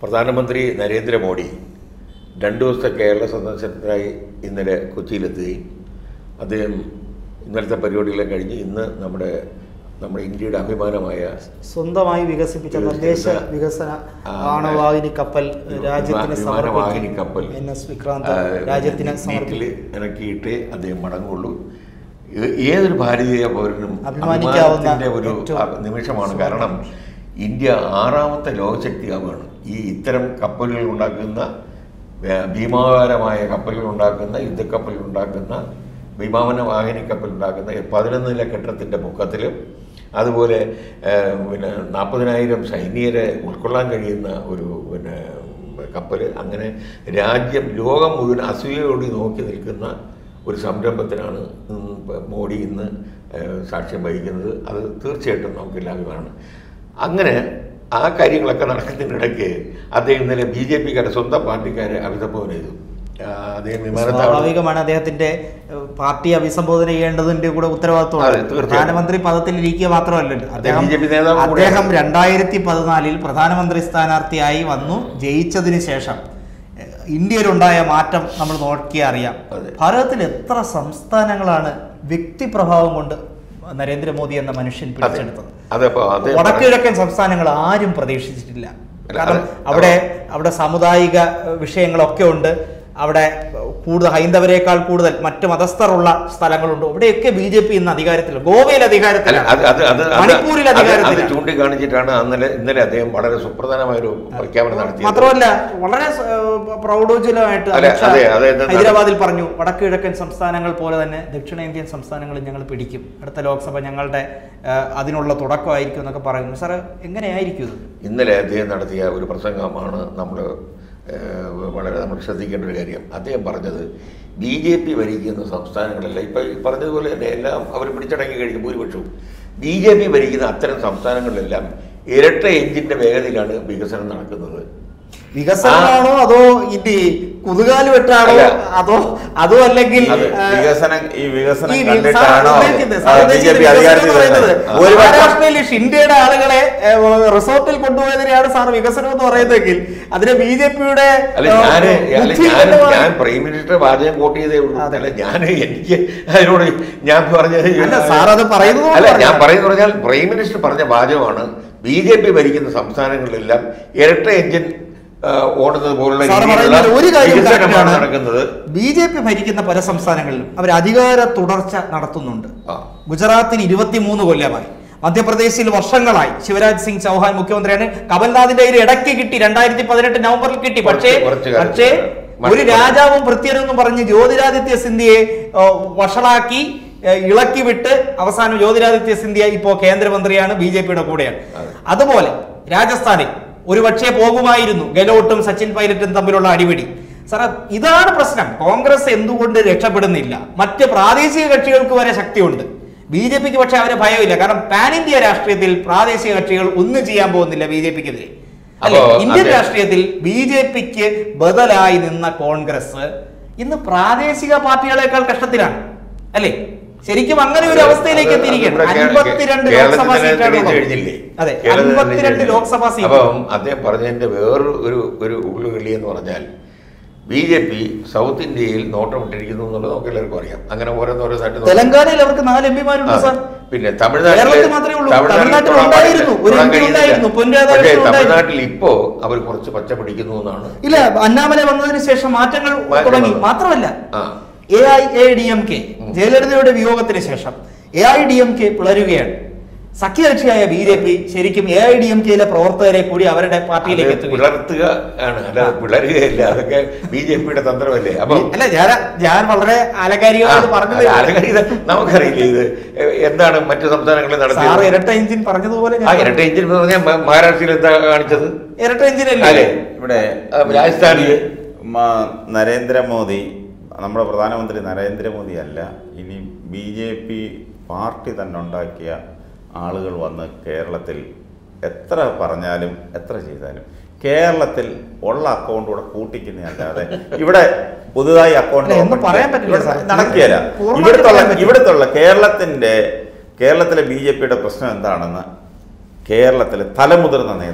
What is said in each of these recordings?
പ്രധാനമന്ത്രി നരേന്ദ്രമോദി രണ്ടു ദിവസത്തെ കേരള സന്ദർശനത്തിനായി ഇന്നലെ കൊച്ചിയിലെത്തുകയും അദ്ദേഹം ഇന്നലത്തെ പരിപാടികളെല്ലാം കഴിഞ്ഞ് ഇന്ന് നമ്മുടെ നമ്മുടെ ഇന്ത്യയുടെ അഭിമാനമായ സ്വന്തമായി വികസിപ്പിച്ച തദ്ദേശ വികസന ആ, ആണവാഹിനി കപ്പൽ രാജ്യത്തിന് വിമാനവാഹിനി കപ്പൽ എൻ എസ് വിക്രാന്ത് ആ, രാജ്യത്തിന് നീറ്റിൽ സമർപ്പിക്കും ഇറക്കിയിട്ടേ അദ്ദേഹം മടങ്ങുള്ളൂ ഏ- ഏതൊരു ഭാരതീയ പൗരനും അഭിമാനിക്കാവുന്ന അഭിമാനത്തിന്റെ ഒരു ഏറ്റവും അ- നിമിഷമാണ് കാരണം ഇന്ത്യ ആറാമത്തെ ലോകശക്തിയാവുകയാണ് ഈ ഇത്തരം കപ്പലുകൾ ഉണ്ടാക്കുന്ന വേ- ഭീമാകാരമായ കപ്പലുകൾ ഉണ്ടാക്കുന്ന യുദ്ധക്കപ്പലുകൾ ഉണ്ടാക്കുന്ന വിമാന വാഹിനി കപ്പൽ ഉണ്ടാക്കുന്ന പതിനൊന്ന് നില കെട്ടിടത്തിൻ്റെ പൊക്കത്തിലും അതുപോലെ ഏഹ്, പിന്നെ നാൽപ്പതിനായിരം സൈനികരെ ഉൾക്കൊള്ളാൻ കഴിയുന്ന ഒരു പിന്നെ കപ്പൽ അങ്ങനെ രാജ്യം ലോകം മുഴുവൻ അസൂയയോടെ നോക്കി നിൽക്കുന്ന ഒരു സംരംഭത്തിനാണ് ഉം, പ- മോഡി ഇന്ന് ഏഹ്, സാക്ഷ്യം വഹിക്കുന്നത് അത് തീർച്ചയായിട്ടും നമുക്കെല്ലാം അഭിമാനമാണ് അങ്ങനെ ആ കാര്യങ്ങളൊക്കെ നടക്കുന്നതിനിടയ്ക്ക് അദ്ദേഹം ഇന്നലെ ബി ജെ പിക്കാരെ സ്വന്തം പാർട്ടിക്കാരെ അഭിസംബോധന ചെയ്തു ആ, അദ്ദേഹം വിമാനത്താവളം സ്വാഭാവികമാണ് അദ്ദേഹത്തിന്റെ ഏഹ്, പാർട്ടി അഭിസംബോധന ചെയ്യേണ്ടതിന്റെ കൂടെ അതെ, ഉത്തരവാദിത്വമാണ് തീർച്ചയായും. പ്രധാനമന്ത്രി പദത്തിൽ ഇരിക്കുക മാത്രമല്ലല്ലോ അദ്ദേഹം BJP നേതാവ് കൂടെയാണ്. അദ്ദേഹം രണ്ടായിരത്തി പതിനാലിൽ പ്രധാനമന്ത്രി സ്ഥാനാർത്ഥിയായി വന്നു ജയിച്ചതിന് ശേഷം ഏഹ്, ഇന്ത്യയിലുണ്ടായ മാറ്റം നമ്മൾ നോക്കിയാൽ അറിയാം അതെ. ഭാരതത്തിൽ എത്ര സംസ്ഥാനങ്ങളാണ് വ്യക്തിപ്രഭാവം കൊണ്ട് നരേന്ദ്രമോദി എന്ന മനുഷ്യൻ പിടിച്ചെടുത്തത് അതപ്പോ അദ്ദേഹം വടക്കിഴക്കൻ സംസ്ഥാനങ്ങൾ ആരും പ്രതീക്ഷിച്ചിട്ടില്ല അല്ല, കാരണം അത് അവിടെ അവിടെ സാമുദായിക ഏഹ്, വിഷയങ്ങളൊക്കെ ഉണ്ട് അവിടെ കൂടുതൽ ഹൈന്ദവരെക്കാൾ കൂടുതൽ മറ്റ് മതസ്ഥരുള്ള സ്ഥലങ്ങളുണ്ട് അവിടെയൊക്കെ ബി ജെ പി ഇന്ന് അധികാരത്തിൽ ഗോവയിൽ അല്ല, അധികാരത്തിലാണ് അത് അത് അത് അത് മണിപ്പൂരിൽ അത് അത് അധികാരത്തിലാണ്. ചൂണ്ടിക്കാണിച്ചിട്ടാണ് അന്നലെ ഇന്നലെ അദ്ദേഹം വളരെ സുപ്രധാനമായ ഒരു പ്രഖ്യാപനം നടത്തിയത് മാത്രമല്ല വളരെ സ- ഏഹ് പ്രൗഢോജ്വലമായിട്ട് അല്ല, അമിത്ഷാ അതെ, അതെ, ഇത് ഹൈദരാബാദിൽ പറഞ്ഞു വടക്ക് കിഴക്കൻ സംസ്ഥാനങ്ങൾ പോലെ തന്നെ ദക്ഷിണേന്ത്യൻ സംസ്ഥാനങ്ങളിൽ ഞങ്ങൾ പിടിക്കും അടുത്ത ലോക്സഭ ഞങ്ങളുടെ ഏഹ്, അതിനുള്ള തുടക്കമായിരിക്കും എന്നൊക്കെ പറയുന്നു സാറ് എങ്ങനെയായിരിക്കും ഇത് ഇന്നലെ അദ്ദേഹം നടത്തിയ ഒരു പ്രസംഗമാണ് നമ്മൾ വളരെ നമ്മൾ ശ്രദ്ധിക്കേണ്ട ഒരു കാര്യം അദ്ദേഹം പറഞ്ഞത് ബി ജെ പി ഭരിക്കുന്ന സംസ്ഥാനങ്ങളല്ല ഇപ്പം ഈ പറഞ്ഞതുപോലെ തന്നെ എല്ലാം അവർ പിടിച്ചടങ്ങി കഴിഞ്ഞു ഭൂരിപക്ഷവും ബി ജെ പി ഭരിക്കുന്ന അത്തരം സംസ്ഥാനങ്ങളിലെല്ലാം ഇരട്ട എഞ്ചിന്റെ വേഗതയിലാണ് വികസനം നടക്കുന്നത് വികസനമാണോ അതോ ഇനി കുതുകാല് വെട്ടാണോ അല്ല. അതോ അതോ അല്ലെങ്കിൽ അതെ, ആ, വികസനം ഈ വികസനം ഈ വി- കണ്ടിട്ടാണോ സാർ ഉദ്ദേശിക്കുന്നത്, സാർ ബി ജെ ഉദ്ദേശിക്കുന്നത് പി വികസനം അധികാരത്തിൽ എന്ന് പറയുന്നത് വരുന്നത്? ഭൂരിപക്ഷം മഹാരാഷ്ട്രയിൽ ഷിൻഡെയുടെ ആളുകളെ ഏ, റിസോർട്ടിൽ കൊണ്ടുപോയതിനെയാണ് സാർ വികസനം എന്ന് പറയുന്നതെങ്കിൽ അതിന് ബി ജെ പിയുടെ അല്ല ഞാൻ അല്ല ഞാൻ ഞാൻ പ്രൈം മിനിസ്റ്റർ വാചകം കോട്ട് ചെയ്തേ ഉള്ളൂ അതെ. അല്ല ഞാൻ എനിക്ക് അതിനോട് ഞാൻ പറഞ്ഞത് അല്ല, സാർ അത് പറയുന്നത് കൊണ്ട് അല്ല ഞാൻ പറഞ്ഞതാണ്. പറയുന്നത് പറഞ്ഞാൽ പ്രൈം മിനിസ്റ്റർ പറഞ്ഞ വാചകമാണ് ബി ജെ പി ഭരിക്കുന്ന സംസ്ഥാനങ്ങളിലെല്ലാം ഇരട്ട എഞ്ചിൻ ആ, ഓടുന്നത് പോലുള്ള സാർ രീതിയിലുള്ള പറയുന്നത് ഒരു കാര്യം വികസനമാണ് correct ആണ്. നടക്കുന്നത് ബി ജെ പി ഭരിക്കുന്ന പല സംസ്ഥാനങ്ങളിലും അവർ അധികാര തുടർച്ച നടത്തുന്നുണ്ട് ആ. ഗുജറാത്തിൽ ഇരുപത്തിമൂന്ന് കൊല്ലമായി മധ്യപ്രദേശിൽ വർഷങ്ങളായി ശിവരാജ് സിംഗ് ചൗഹാൻ മുഖ്യമന്ത്രിയാണ് കമൽനാഥിന്റെ കയ്യിൽ ഇടയ്ക്ക് കിട്ടി രണ്ടായിരത്തി പതിനെട്ട് നവംബറിൽ കിട്ടി പക്ഷേ കുറച്ച് കുറച്ച് കാലം പക്ഷേ മറ്റു ഒരു രാജാവും ഭൃത്യനെന്നും പറഞ്ഞ് ജ്യോതിരാദിത്യ സിന്ധ്യയെ ഏ, വഷളാക്കി ഏ, ഇളക്കി വിട്ട് അവസാനം ജ്യോതിരാദിത്യ സിന്ധ്യ ഇപ്പോ കേന്ദ്രമന്ത്രിയാണ് ബി ജെ പിയുടെ കൂടെയാണ് അതെ. അതുപോലെ രാജസ്ഥാനിൽ ഒരുപക്ഷെ പോകുമായിരുന്നു ഗെലോട്ടും സച്ചിൻ പൈലറ്റും തമ്മിലുള്ള അടിപിടി സാറേ ഇതാണ് പ്രശ്നം കോൺഗ്രസ് എന്തുകൊണ്ട് രക്ഷപ്പെടുന്നില്ല മറ്റ് പ്രാദേശിക കക്ഷികൾക്ക് വരെ ശക്തിയുണ്ട് ബി ജെ പിക്ക് പക്ഷെ അവരെ ഭയമില്ല കാരണം പാൻ ഇന്ത്യ രാഷ്ട്രീയത്തിൽ പ്രാദേശിക കക്ഷികൾ ഒന്നും ചെയ്യാൻ പോകുന്നില്ല ബി ജെ പിക്കെതിരെ അല്ലെ അപ്പോ ഇന്ത്യൻ അതെ. രാഷ്ട്രീയത്തിൽ ബി ജെ പിക്ക് ബദലായി നിന്ന കോൺഗ്രസ് ഇന്ന് പ്രാദേശിക പാർട്ടികളെക്കാൾ കഷ്ടത്തിലാണ് അല്ലെ ശരിക്കും അങ്ങനെ ഒരു അത് അവസ്ഥയിലേക്ക് അത് എത്തിയിരിക്കുകയാണ് ഇവിടെ കേ- അൻപത്തിരണ്ട് കേരളത്തിൽ ലോക്സഭാ തന്നെ സീറ്റാണ് തെളിയിച്ച് ഉള്ളത്. കഴിഞ്ഞില്ലേ? അതെ കേരളത്തിൽ തന്നെ അൻപത്തിരണ്ട് തെളിയിച്ച് ലോക്സഭാ സീറ്റ് അപ്പം അദ്ദേഹം പറഞ്ഞതിന്റെ വേറൊരു ഒരു ഒരു ഉള്ളുകളി എന്ന് പറഞ്ഞാൽ ബി ജെ പി സൗത്ത് ഇന്ത്യയിൽ നോട്ടമിട്ടിരിക്കുന്നു എന്നുള്ളത് നമുക്ക് എല്ലാവർക്കും അറിയാം അങ്ങനെ ഓരോന്നോരോ സൈഡ് തെലങ്കാനയിൽ അവർക്ക് നാല് എം പിമാരുണ്ട് സാർ പിന്നെ തമിഴ്നാട്ടിൽ കേരളത്തിൽ മാത്രമേ ഉള്ളൂ. തമിഴ്നാട്ടിൽ ഉണ്ടായിരുന്നു. ഒരു MP ഉണ്ടായിരുന്നു. പൊൻ രാധാകൃഷ്ണൻ ഉണ്ടായിരുന്നു. തമിഴ്നാട്ടിൽ ഇപ്പോ അവർ കുറച്ച് പച്ച പിടിക്കുന്നു എന്നാണ് ഇല്ല അന്നാമല വന്നതിന് ശേഷം മാറ്റങ്ങൾ മാറ്റം തുടങ്ങി വന്നു. മാത്രമല്ല ആ. A I A D M K ജയലളിതയുടെ വിയോഗത്തിന് ശേഷം A I D M K പിളരുകയാണ് സഖ്യകക്ഷിയായ ബി ജെ പി ശരിക്കും എ ഐ ഡി എം കെയിലെ പ്രവർത്തകരെ കൂടി അവരുടെ പാർട്ടിയിലേക്ക് അത് എത്തുകയാണ് പിളർത്തുക ആണ് അല്ലാതെ പിളരുകയല്ല അതൊക്കെ ബി ജെ പിയുടെ തന്ത്രമല്ലേ അപ്പൊ അല്ല ഞാൻ ഞാൻ വളരെ ആലങ്കാരികമായിട്ട് പറഞ്ഞത് ഇത് നമുക്കറിയില്ല ഇത് എന്താണ് മറ്റു സംസ്ഥാനങ്ങളിൽ സാറ് നടത്തിയത് ഇരട്ട എഞ്ചിൻ പറഞ്ഞതുപോലെ ആ ഞാൻ ഇരട്ട എഞ്ചിൻ എന്ന് പറഞ്ഞാൽ മ- മഹാരാഷ്ട്രയിൽ എന്താ കാണിച്ചത് ഇരട്ട എഞ്ചിൻ അല്ലേ അല്ലേ ഇവിടെ ആ, രാജസ്ഥാനില് മ- നരേന്ദ്രമോദി നമ്മുടെ പ്രധാനമന്ത്രി നരേന്ദ്രമോദി അല്ല ഇനി ബി ജെ പി പാർട്ടി തന്നെ ഉണ്ടാക്കിയ ആളുകൾ വന്ന് കേരളത്തിൽ എത്ര പറഞ്ഞാലും എത്ര ചെയ്താലും കേരളത്തിൽ ഉള്ള അക്കൗണ്ട് കൂടെ കൂട്ടിക്കുന്നതല്ലാതെ ഇവിടെ പുതുതായി അക്കൗണ്ട് അല്ല, ഒന്നും പറയാൻ പറ്റില്ല സാർ. നടക്കുകയല്ല പൂർണ്ണമായിട്ട് ഇവിടുത്തെ പറയാൻ പറ്റില്ല. ഇവിടുത്തുള്ള കേരളത്തിന്റെ കേരളത്തിലെ ബി ജെ പിയുടെ പ്രശ്നം എന്താണെന്ന് കേരളത്തിലെ തലമുതിർന്ന നേതാവ്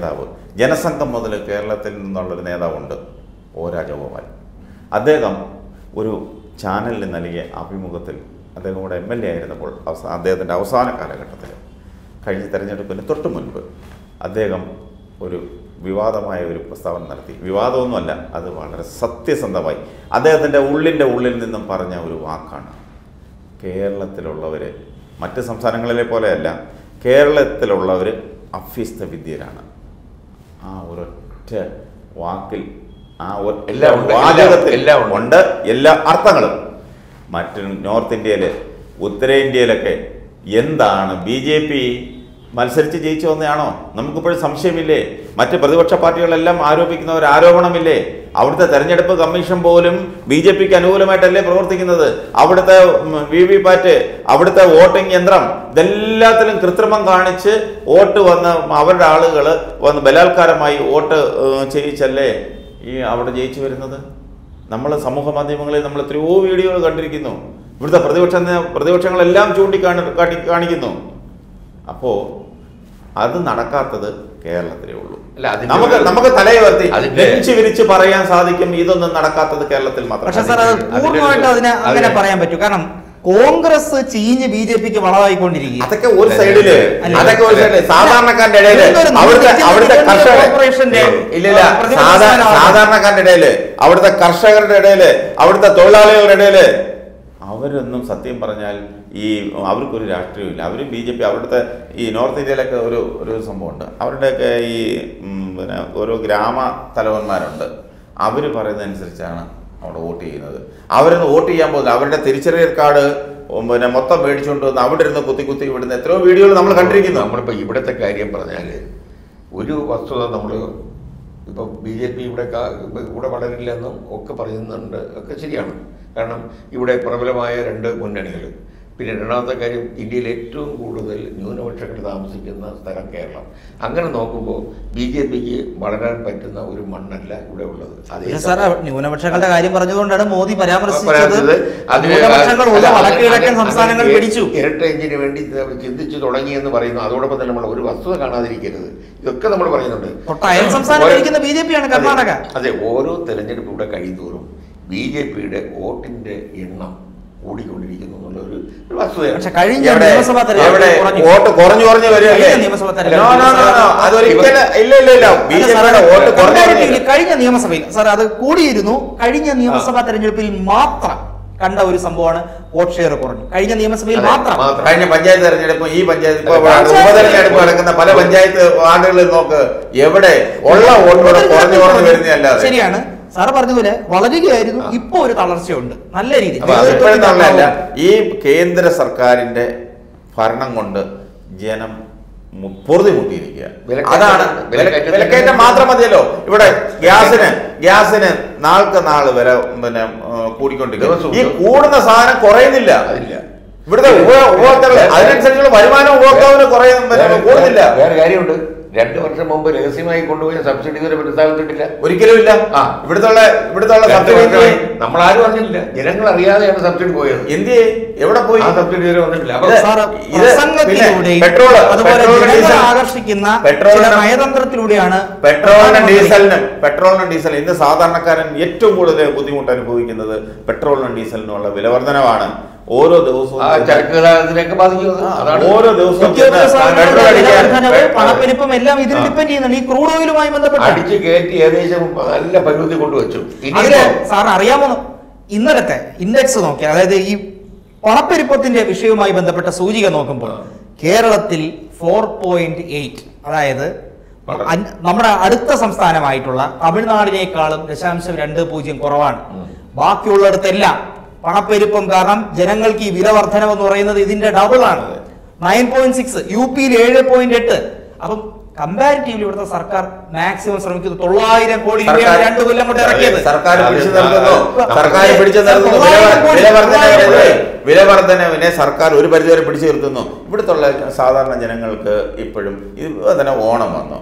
ജനസംഘം മുതൽ കേരളത്തിൽ നിന്നുള്ളൊരു നേതാവുണ്ട് ഒ രാജഗോപാൽ അദ്ദേഹം ഒരു ചാനലിന് നൽകിയ അഭിമുഖത്തിൽ അദ്ദേഹം കൂടെ എം എൽ എ ആയിരുന്നപ്പോൾ അവസാന അദ്ദേഹത്തിൻ്റെ അവസാന കാലഘട്ടത്തിൽ കഴിഞ്ഞ തെരഞ്ഞെടുപ്പിന് തൊട്ട് മുൻപ് അദ്ദേഹം ഒരു വിവാദമായ ഒരു പ്രസ്താവന നടത്തി വിവാദമൊന്നുമല്ല അത് വളരെ സത്യസന്ധമായി അദ്ദേഹത്തിൻ്റെ ഉള്ളിൻ്റെ ഉള്ളിൽ നിന്നും പറഞ്ഞ ഒരു വാക്കാണ് കേരളത്തിലുള്ളവർ മറ്റ് സംസ്ഥാനങ്ങളിലെ പോലെയല്ല കേരളത്തിലുള്ളവർ അഭ്യസ്ത വിദ്യരാണ് ആ ഒരൊറ്റ വാക്കിൽ ആ ഒറ്റ എല്ലാം ഉണ്ട്, വാചകത്തിൽ എല്ലാം ഉണ്ട്. ഉണ്ട് എല്ലാ അർത്ഥങ്ങളും മറ്റ് നോർത്ത് ഇന്ത്യയിൽ ഉത്തരേന്ത്യയിലൊക്കെ എന്താണ് ബി ജെ പി മത്സരിച്ച് ജയിച്ചു വന്നതാണോ നമുക്കിപ്പോഴും സംശയമില്ലേ മറ്റ് പ്രതിപക്ഷ പാർട്ടികളെല്ലാം ആരോപിക്കുന്ന ഒരു ആരോപണമില്ലേ അവിടുത്തെ തെരഞ്ഞെടുപ്പ് കമ്മീഷൻ പോലും ബി ജെ പിക്ക് അനുകൂലമായിട്ടല്ലേ പ്രവർത്തിക്കുന്നത് അവിടുത്തെ വി വി പാറ്റ് അവിടുത്തെ വോട്ടിംഗ് യന്ത്രം ഇതെല്ലാത്തിലും കൃത്രിമം കാണിച്ച് വോട്ട് വന്ന് അവരുടെ ആളുകൾ വന്ന് ബലാത്കാരമായി വോട്ട് ഏഹ്, ചെയ്യിച്ചല്ലേ ഈ അവിടെ ജയിച്ചു വരുന്നത് നമ്മൾ സമൂഹ മാധ്യമങ്ങളിൽ നമ്മൾ എത്രയോ വീഡിയോകൾ കണ്ടിരിക്കുന്നു ഇവിടുത്തെ പ്രതിപക്ഷ നേ- പ്രതിപക്ഷങ്ങളെല്ലാം ചൂണ്ടിക്കാണി കാട്ടി കാണിക്കുന്നു അപ്പോൾ അത് നടക്കാത്തത് കേരളത്തിലേ ഉള്ളൂ അല്ല, അതിന്റെ നമുക്ക് ഒരു- നമുക്ക് തലയുയർത്തി അതിന്റെ- നെഞ്ചു വിരിച്ച് പറയാൻ സാധിക്കും ഇതൊന്നും നടക്കാത്തത് കേരളത്തിൽ പക്ഷെ മാത്രം സാർ അത് അതിന്റെ- പൂർണ്ണമായിട്ട് അതിനെ അങ്ങനെ അതിന്റെ- പറയാൻ പറ്റും കാരണം കോൺഗ്രസ് ചീഞ്ഞ് ബി ജെ പിക്ക് വളമായിക്കൊണ്ടിരിക്കുക അതൊക്കെ ഒരു സൈഡില് അല്ല. അതൊക്കെ ഒരു സൈഡില് സാധാരണക്കാരന്റെ ഇടയില് ഇതൊരു അവിടുത്തെ നിത്യജീവിതത്തിന്റെ അവിടുത്തെ കർഷകർ കോർപ്പറേഷന്റെ ഇല്ലില്ല പ്രതിപക്ഷ സാധാ സ്ഥാനമാണ്. സാധാരണക്കാരന്റെ ഇടയില് അവിടുത്തെ കർഷകരുടെ ഇടയില് അവിടുത്തെ തൊഴിലാളികളുടെ ഇടയില് അവരൊന്നും സത്യം പറഞ്ഞാൽ ഈ അവർക്കൊരു രാഷ്ട്രീയമില്ല അവർ ബി ജെ പി അവിടുത്തെ ഈ നോർത്ത് ഇന്ത്യയിലൊക്കെ ഒരു ഒരു സംഭവമുണ്ട് അവരുടെയൊക്കെ ഈ ഉം, പിന്നെ ഓരോ ഗ്രാമ തലവന്മാരുണ്ട് അവർ പറയുന്നതനുസരിച്ചാണ് അവിടെ വോട്ട് ചെയ്യുന്നത് അവരൊന്ന് വോട്ട് ചെയ്യാൻ പോകുന്നത് അവരുടെ തിരിച്ചറിയൽ കാർഡ് ഉം, പിന്നെ മൊത്തം മേടിച്ചുകൊണ്ട് വന്ന് അവിടെ ഇരുന്ന് കുത്തി കുത്തി വിടുന്ന എത്രയോ വീഡിയോകൾ നമ്മൾ കണ്ടിരിക്കുന്നു നമ്മളിപ്പോൾ ഇവിടുത്തെ കാര്യം പറഞ്ഞാൽ ഒരു വസ്തുത നമ്മൾ ഇപ്പം ബി ജെ പി ഇവിടെ കാ- ഇവിടെ വളരില്ലെന്നും ഒക്കെ പറയുന്നുണ്ട് ഒക്കെ ശരിയാണ് കാരണം ഇവിടെ പ്രബലമായ രണ്ട് മുന്നണികൾ പിന്നെ രണ്ടാമത്തെ കാര്യം ഇന്ത്യയിൽ ഏറ്റവും കൂടുതൽ ന്യൂനപക്ഷങ്ങൾ താമസിക്കുന്ന സ്ഥലം കേരളം അങ്ങനെ നോക്കുമ്പോൾ ബി ജെ പിക്ക് വളരാൻ പറ്റുന്ന ഒരു മണ്ണല്ല ഇവിടെ ഉള്ളത് പക്ഷെ സാർ ന്യൂനപക്ഷങ്ങളുടെ കാര്യം പറഞ്ഞതുകൊണ്ടാണ് മോദി പരാമർശിച്ചത് പരാമർശിച്ചത് അതിന് ന്യൂനപക്ഷങ്ങൾ ഉള്ള അല്ല, വടക്ക് കിഴക്കൻ അങ്ങനെ- സംസ്ഥാനങ്ങൾ അങ്ങനെ പിടിച്ചു ഇരട്ട എഞ്ചിന് വേണ്ടി ചിന്തിച്ചു തുടങ്ങി എന്ന് പറയുന്നു അതോടൊപ്പം തന്നെ നമ്മൾ ഒരു വസ്തുത കാണാതിരിക്കരുത് ഇതൊക്കെ നമ്മൾ പറയുന്നുണ്ട് തൊട്ട അയൽ സംസ്ഥാനം ഓരോ- ഭരിക്കുന്ന ബി ജെ പി ആണ് കർണാടക അതെ, അതെ ഓരോ തെരഞ്ഞെടുപ്പ് ഇവിടെ കഴിയുന്തോറും ബി ജെ പിയുടെ വോട്ടിന്റെ എണ്ണം കൂടിക്കൊണ്ടിരിക്കുന്നു എന്നുള്ള ഒരു ഒരു വസ്തുതയാണ് പക്ഷെ കഴിഞ്ഞ എവിടെ നിയമസഭാ എവിടെ തെരഞ്ഞെടുപ്പിൽ കുറഞ്ഞു. വോട്ട് കുറഞ്ഞു കുറഞ്ഞു വരികയല്ലേ കഴിഞ്ഞ നിയമസഭാ No, തെരഞ്ഞെടുപ്പിൽ no, no, no. അതൊരിക്കലും ഇല്ല ഇല്ല ഇല്ല ബി അല്ല ജെ സാറേ, പിയുടെ വോട്ട് കുറഞ്ഞു comparatively കുറഞ്ഞു കഴിഞ്ഞ നിയമസഭയിൽ സാർ അത് കൂടിയിരുന്നു കഴിഞ്ഞ നിയമസഭാ തെരഞ്ഞെടുപ്പിൽ മാത്രം കണ്ട ഒരു സംഭവമാണ് വോട്ട് ഷെയർ കുറഞ്ഞു കഴിഞ്ഞ നിയമസഭയിൽ അതെ, മാത്രം മാത്രം. കഴിഞ്ഞ പഞ്ചായത്ത് തെരഞ്ഞെടുപ്പ് ഈ പഞ്ചായത്ത് ഇപ്പൊ അല്ല, പഞ്ചായത്ത് ഉപതെരഞ്ഞെടുപ്പ് നടക്കുന്ന പല പഞ്ചായത്ത് വാർഡുകളിൽ നോക്ക് എവിടെ ഉള്ള വോട്ടുകൾ കുറഞ്ഞു കുറഞ്ഞു വരുന്നതല്ലാതെ ശരിയാണ് സാറ് പറഞ്ഞതുപോലെ വളരുകയായിരുന്നു ഇപ്പൊ ഒരു തളർച്ചയുണ്ട് നല്ല രീതിയിൽ അപ്പൊ അത് ഇപ്പോഴും തള്ളല്ല ഈ കേന്ദ്ര സർക്കാരിന്റെ ഭരണം കൊണ്ട് ജനം മു- പൊറുതി മുട്ടിയിരിക്കുക വിലക്കയറ്റം- അതാണ് വില- വിലക്കയറ്റം- വിലക്കയറ്റം മാത്രം മതിയല്ലോ ഇവിടെ ഗ്യാസിന് ഗ്യാസിന് നാൾക്ക് നാള് വില പിന്നെ ആ, കൂടിക്കൊണ്ടിരിക്കും ദിവസവും ഈ കൂടുന്ന സാധനം കുറയുന്നില്ല അതില്ല ഇവിടുത്തെ ഉപ- ഉപഭോക്താക്കൾ അതിനനുസരിച്ചുള്ള വരുമാനം ഉപഭോക്താവിന് കുറയും പിന്നെ വേറെ- കൂടുന്നില്ല വേറെ കാര്യമുണ്ട് രണ്ടു വർഷം മുമ്പ് രഹസ്യമായി കൊണ്ടുപോയ സബ്സിഡി ഇതുവരെ പുനഃസ്ഥാപിച്ചിട്ടില്ല ഒരിക്കലും ഇല്ല ആ. ഇവിടുത്തെ ഇവിടുത്തെ രണ്ട് സബ്സിഡി വർഷമായി നമ്മൾ ആരും അറിഞ്ഞില്ല ജനങ്ങൾ അറിയാതെയാണ് സബ്സിഡി പോയത് എന്തിയെ എവിടെ പോയി ആ സബ്സിഡി ഇതുവരെ വന്നിട്ടില്ല അപ്പൊ ഇത് സാർ ഇത് പ്രസംഗത്തിലൂടെയും പിന്നെ പെട്രോള്, അതുപോലെ പെട്രോളിനും ജനങ്ങളെ ഡീസൽ- ആകർഷിക്കുന്ന പെട്രോളിനും- ചില നയതന്ത്രത്തിലൂടെയാണ് പെട്രോളിനും പ്രധാനമന്ത്രി ഡീസലിനും പെട്രോളിനും ഡീസലിനും ഇന്ന് സാധാരണക്കാരൻ ഏറ്റവും കൂടുതൽ ബുദ്ധിമുട്ട് അനുഭവിക്കുന്നത് പെട്രോളിനും ഡീസലിനുമുള്ള വിലവർധനവാണ് ഓരോ ദിവസവും ആ ചരക്ക് ഗതാഗതത്തിലേക്ക് ബാധിക്കുന്നത് ആ, അതാണ് ഓരോ ദിവസവും ഉദ്യോഗസ്ഥ ചെന്ന് സ്ഥാപനങ്ങളുടെ പെട്രോൾ അടിക്കാൻ വിലവർദ്ധനവ്, പെ- പണപ്പെരുപ്പം എല്ലാം ഇതിൽ ഡിപ്പെൻഡ് ചെയ്യുന്നുണ്ട് ഈ ക്രൂഡ് ഓയിലുമായി ബന്ധപ്പെട്ട് അടിച്ച് കയറ്റി ഏകദേശം നല്ല പരിമിതി കൊണ്ടുവച്ചു അതിന് ഇനിയിപ്പോ സാറിന് അറിയാമോ ഇന്നലത്തെ ഇൻഡെക്സ് നോക്കി അതായത് ഈ പണപ്പെരുപ്പത്തിന്റെ വിഷയവുമായി ബന്ധപ്പെട്ട സൂചിക നോക്കുമ്പോൾ കേരളത്തിൽ ഫോർ പോയിന്റ് എയ്റ്റ് അതായത് വളരെ. അൻ- നമ്മുടെ അടുത്ത സംസ്ഥാനമായിട്ടുള്ള തമിഴ്നാടിനേക്കാളും ദശാംശം രണ്ട് പൂജ്യം കുറവാണ് ബാക്കിയുള്ളിടത്തെല്ലാം പണപ്പെരുപ്പം കാരണം ജനങ്ങൾക്ക് ഈ വില വർധനം എന്ന് പറയുന്നത് ഇതിന്റെ ഡബിൾ ആണ് നയൻ പോയിന്റ് സിക്സ് യു പിയിൽ ഏഴ് പോയിന്റ് എട്ട് അപ്പം കമ്പാരിറ്റീവ്ലി ഇവിടുത്തെ സർക്കാർ മാക്സിമം ശ്രമിക്കുന്നത് തൊള്ളായിരം കോടി രൂപയാണ് സർക്കാർ- രണ്ട് കൊല്ലം കൊണ്ട് ഇറക്കിയത് സർക്കാർ അതെ, പിടിച്ചു അതെ. നിർത്തുന്നു അതെ. സർക്കാർ പിടിച്ചു നിർത്തുന്നു തൊള്ളായിരം കോടി, വിലവർദ്ധനവിനെ തൊള്ളായിരം വിലവർദ്ധനവിനെ സർക്കാർ ഒരു പരിധിവരെ പിടിച്ചു നിർത്തുന്നു ഇവിടുത്തുള്ള സാധാരണ ജനങ്ങൾക്ക് ഇപ്പോഴും ഇത് തന്നെ ഓണം വന്നു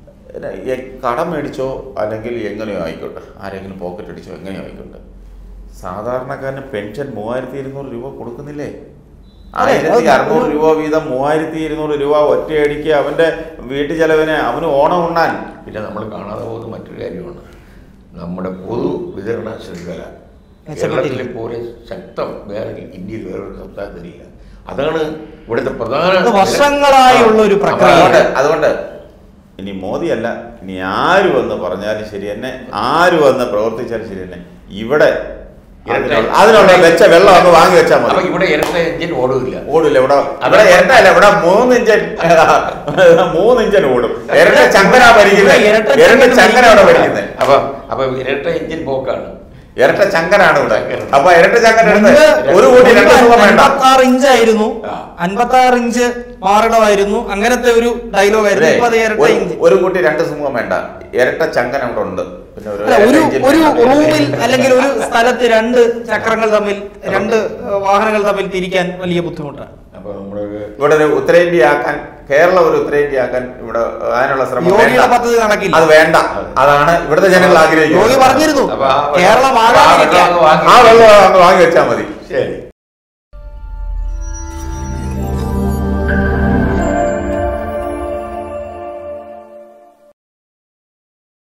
എ- കടം മേടിച്ചോ അല്ലെങ്കിൽ എങ്ങനെയോ ആയിക്കോട്ടെ ആരെങ്കിലും പോക്കറ്റ് അടിച്ചോ എങ്ങനെയോ ആയിക്കോട്ടെ സാധാരണക്കാരന് പെൻഷൻ മൂവായിരത്തി ഇരുന്നൂറ് രൂപ കൊടുക്കുന്നില്ലേ അതെ, ആയിരത്തി അത് അറുന്നൂറ് ഒരു- രൂപ വീതം മൂവായിരത്തി ഇരുന്നൂറ് രൂപ ഒറ്റയടിക്ക് അവന്റെ വീട്ടു ചെലവിന് അവന് ഓണം ഉണ്ണാൻ പിന്നെ നമ്മൾ കാണാതെ പോകുന്ന മറ്റൊരു കാര്യമാണ് നമ്മുടെ പൊതു വിതരണ ശൃംഖല മെച്ചപ്പെട്ടില്ല. കേരളത്തിലെ പോലെ ശക്തം വേറെ ഇന്ത്യയിൽ വേറൊരു സംസ്ഥാനത്തിലില്ല അതാണ് ഇവിടുത്തെ പ്രധാന അത് വർഷങ്ങളായുള്ള ഒരു അപ്പൊ പ്രക്രിയ. അതുകൊണ്ട് അതുകൊണ്ട് അതുകൊണ്ട് ഇനി മോദിയല്ല ഇനി ആര് വന്ന് പറഞ്ഞാലും ശരി തന്നെ ആര് വന്ന് പ്രവർത്തിച്ചാലും ശരി തന്നെ ഇവിടെ അതിനുള്ള- അതിനുള്ള വെച്ച വെള്ളം അങ്ങ് വാങ്ങി വെച്ചാൽ അപ്പൊ മതി ഇവിടെ ഇരട്ട എഞ്ചിൻ ഓടില്ല ഓടില്ല ഇവിടെ ഇവിടെ ഇരട്ടല്ല ഇവിടെ മൂന്ന് ഇഞ്ചൻ മൂന്ന് ഇഞ്ചൻ ഓടും ഇരട്ട ചങ്കനാ ഭരിക്കുന്നത് ഇരട്ട ഇരട്ട ചങ്കൻ ചങ്കനാണ് ഭരിക്കുന്നത് അപ്പൊ അപ്പൊ ഇരട്ട എഞ്ചിൻ പോക്കാണ് ഇരട്ട ചങ്കനാണ് ഇവിടെ അപ്പൊ ഇരട്ട ചങ്കൻ എടുത്ത് മുൻപ് ഒരു കോടി രണ്ട് സുഖം വേണ്ട അൻപത്തി ആറ് ഇഞ്ച് ആയിരുന്നു ആ. അൻപത്തി ആറ് ഇഞ്ച് മാറണമായിരുന്നു അങ്ങനത്തെ ഒരു ഡയലോഗ് ആയിരുന്നു ഇല്ലേ? ഇപ്പൊ അത് ഇരട്ട ഒരു- ഇഞ്ച് ഒരു കുട്ടി രണ്ട് സിംഹം വേണ്ട ഇരട്ട ചങ്കൻ അവിടെ ഉണ്ട് പിന്നെ ഒരു അല്ല, ഇരട്ട ഒരു എഞ്ചിൻ ഒരു വേണ്ട. റൂമിൽ അല്ലെങ്കിൽ ഒരു സ്ഥലത്ത് രണ്ട് ചക്രങ്ങൾ തമ്മിൽ രണ്ട് ഏഹ്, വാഹനങ്ങൾ തമ്മിൽ തിരിക്കാൻ വലിയ ബുദ്ധിമുട്ടാണ് അപ്പൊ നമ്മളൊരു ഇവിടെ ഒരു ഉത്തരേന്ത്യ ആക്കാൻ കേരളം ഒരു ഉത്തരേന്ത്യ ആക്കാൻ ഇവിടെ അതിനുള്ള ശ്രമം യോഗിയുടെ വേണ്ട. പദ്ധതി നടക്കില്ല. അത് വേണ്ട അതാണ് ഇവിടുത്തെ ജനങ്ങൾ യോഗി ആഗ്രഹിക്കുന്നത് പറഞ്ഞിരുന്നു അപ്പൊ ആ വെള്ളം- കേരളം ആ ആകാതിരിക്കാൻ വെള്ളം അങ്ങ് വാങ്ങി ആ വെള്ളം അങ്ങ് വാങ്ങി വെച്ചാൽ മതി